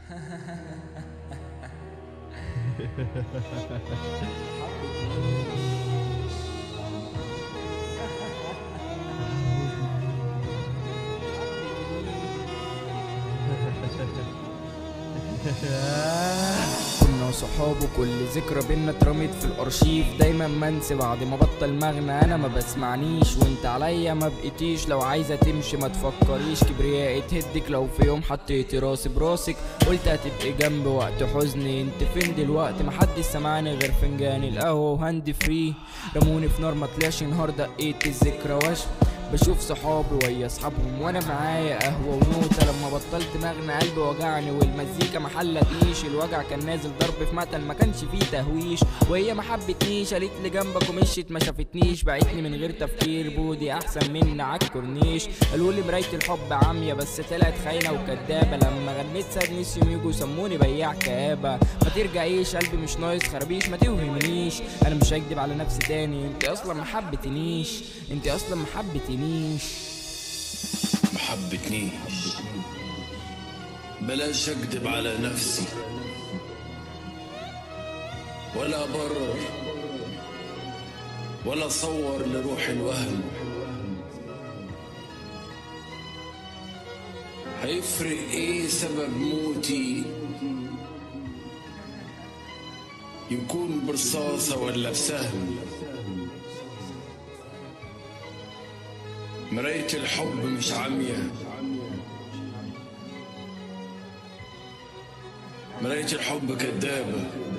كنا وصحاب وكل ذكرى بينا اترمت في الارشيف دايما منسي بعد ما بطل مغنى انا ما بسمعنيش وانت عليا ما بقيتيش لو عايزه تمشي ما تفكريش كبريائي تهدك لو في يوم حطيتي راسي براسك قلت هتبقي جنبي وقت حزني انت فين دلوقتي محدش سمعني غير فنجان القهوه وهاند فري رموني في نار ما طلعش نهار دقيت الذكرى وشم بشوف صحابي ويا اصحابهم وانا معايا قهوه ونوته لما بطلت مغنى قلبي وجعني والمزيكا ما حلتنيش الوجع كان نازل ضرب في مقتل ما كانش فيه تهويش وهي ما حبتنيش قالت لي جنبك ومشيت ما شافتنيش بعتني من غير تفكير بودي احسن مني عالكورنيش قالوا لي مرايه الحب عاميه بس طلعت خاينه وكدابه لما غنيت ساد نسيهم يجوا سموني بياع كآبه ما ترجعيش قلبي مش ناقص خرابيش ما توهمنيش انا مش هكدب على نفسي تاني انت اصلا ما حبتنيش انت اصلا ما حبتنيش ما حبتنيش بلاش اكدب على نفسي ولا ابرر ولا اصور لروح الوهم هيفرق ايه سبب موتي يكون برصاصة ولا بسهم مراية الحب مش عمية مراية الحب كدابة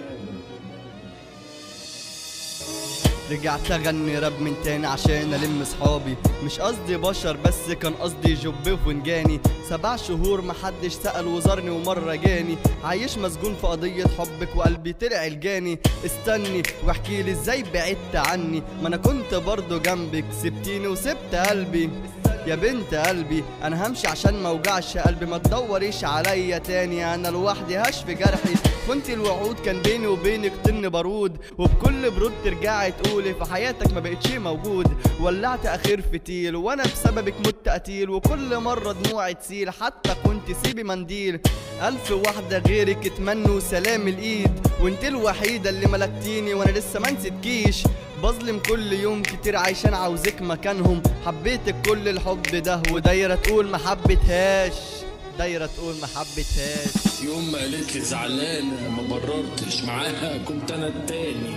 رجعت اغني راب من تاني عشان الم صحابي مش قصدي بشر بس كان قصدي جب وفنجاني سبع شهور محدش سأل وزارني ومرة جاني عايش مسجون في قضية حبك وقلبي طلع الجاني استني واحكي لي ازاي بعدت عني ما انا كنت برضو جنبك سبتيني وسبت قلبي يا بنت قلبي انا همشي عشان ما اوجعش قلبي ما تدوريش عليا تاني انا لوحدي هشفي جرحي كنت الوعود كان بيني وبينك طن بارود وبكل برود ترجعي تقولي في حياتك ما بقتش موجود ولعت اخر فتيل وانا بسببك مت قتيل وكل مره دموعي تسيل حتى كنت سيبي منديل الف واحده غيرك اتمنوا سلام الايد وانت الوحيده اللي ملكتيني وانا لسه ما نسيتكيش بظلم كل يوم كتير عايشان عاوزك مكانهم حبيتك كل الحب ده ودايره تقول ما حبيتهاش دايره تقول ما حبيتهاش يوم ما قالت لي زعلانة ما بررتش معاها كنت أنا التاني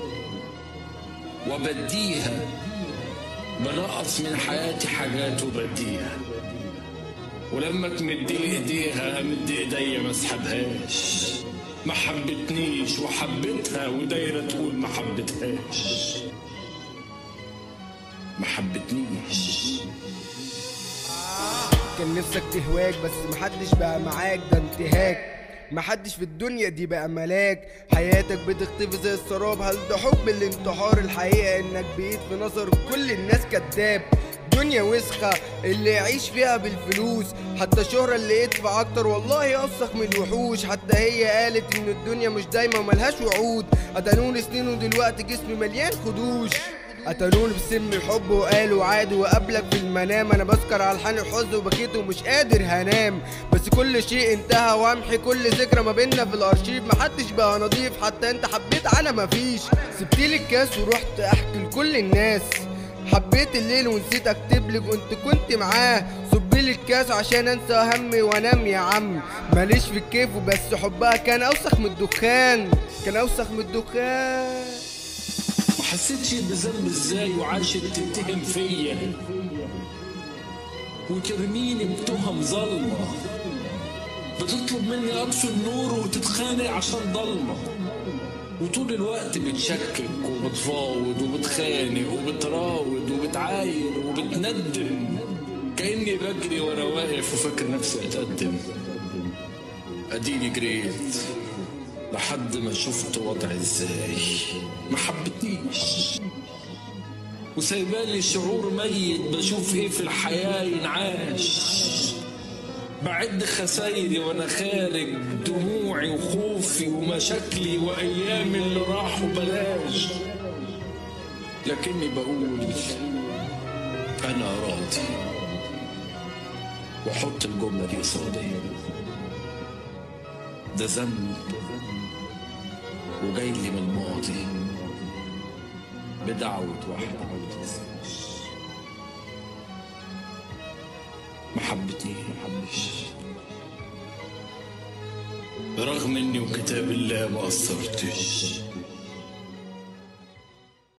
وبديها بنقص من حياتي حاجات وبديها ولما تمد لي ايديها امد ايديا ما اسحبهاش ما حبتنيش وحبتها ودايرة تقول ما حبتهاش ما حبتنيش كان نفسك تهواك بس محدش بقى معاك ده انتهاك محدش في الدنيا دي بقى ملاك حياتك بتختفي زي السراب هل ده حب الانتحار الحقيقة انك بقيت في نظر كل الناس كداب دنيا وسخة اللي يعيش فيها بالفلوس حتى الشهرة اللي يدفع اكتر والله اوسخ من الوحوش حتى هي قالت ان الدنيا مش دايما ملهاش وعود قتلوني سنين ودلوقتي جسمي مليان خدوش قتلوني بسم الحب وقالوا عادي وقابلك في المنام انا بسكر على الحان الحزن وبكيت ومش قادر هنام بس كل شيء انتهى وامحي كل ذكرى ما بينا في الارشيف محدش بقى نضيف حتى انت حبيت انا مفيش سبتيلي الكاس ورحت احكي لكل الناس حبيت الليل ونسيت اكتب لك وانت كنت معاه صبيلي الكاس عشان انسى همي وانام يا عم ماليش في الكيف وبس حبها كان اوسخ من الدخان كان اوسخ من الدخان ما حسيتش بذنب ازاي وعاشت تتهم فيا وترميني بتهم ظلمة بتطلب مني اطفي النور وتتخانق عشان ضلمة وطول الوقت بتشكك وبتفاوض وبتخانق وبتراود وبتعاير وبتندم كأني بجري وانا واقف وفاكر نفسي اتقدم اديني جريت لحد ما شفت وضعي ازاي ما حبتنيش وسايبالي شعور ميت بشوف ايه في الحياة ينعاش بعد خسايري وانا خارج دموعي وخوفي ومشاكلي وايامي اللي راحوا بلاش لكني بقول انا راضي واحط الجملة دي قصادي ده ذنب وجاي لي من الماضي بدعوة واحدة ما بتنساش ما حبتني ما حبش رغم اني وكتاب الله ما قصرتش